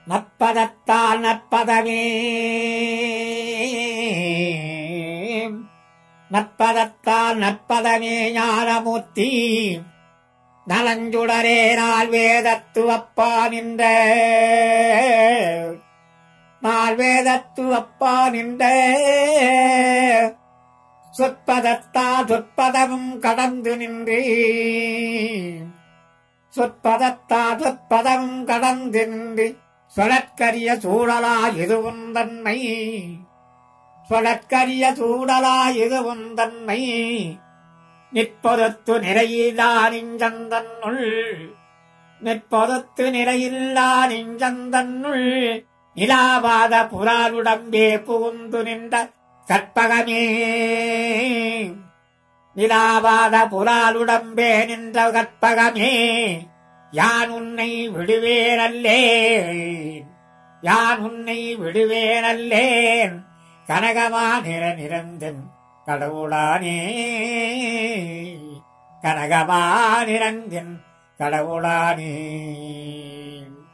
நற்பதத்தால் நற்பதமே நற்பதத்தால் நற்பதமே ஞானமூர்த்தி நலஞ்சுடரே நாள் வேதத்துவப்பா நின்ற நாள் வேதத்துவப்பா நின்ற சொற்பதத்தா சொற்பதமும் கடந்து நின்றே சொற்பதத்தா சொற்பதமும் கடந்து நின்று சொலற்கரிய சூழலா இதுவும் தன்மை சொலற்கரிய சூழலா இதுவும் தன்மை நிற்பொதத்து நிறையிலா நெஞ்சந்தன்னுள் நிற்பொதத்து நிறையில்லா நெஞ்சந்தன்னுள் நிலாவாத புறாருடம்பே புகுந்து நின்ற கற்பகமே நிலாவாத புறாலுடம்பே நின்ற கற்பகமே யான் உன்னை விடுவேனல்லேன் யான் உன்னை விடுவேனல்லேன் கனகமா நிற நிறந்தன் கடவுளானே கனகமா நிறந்தன் கடவுளானே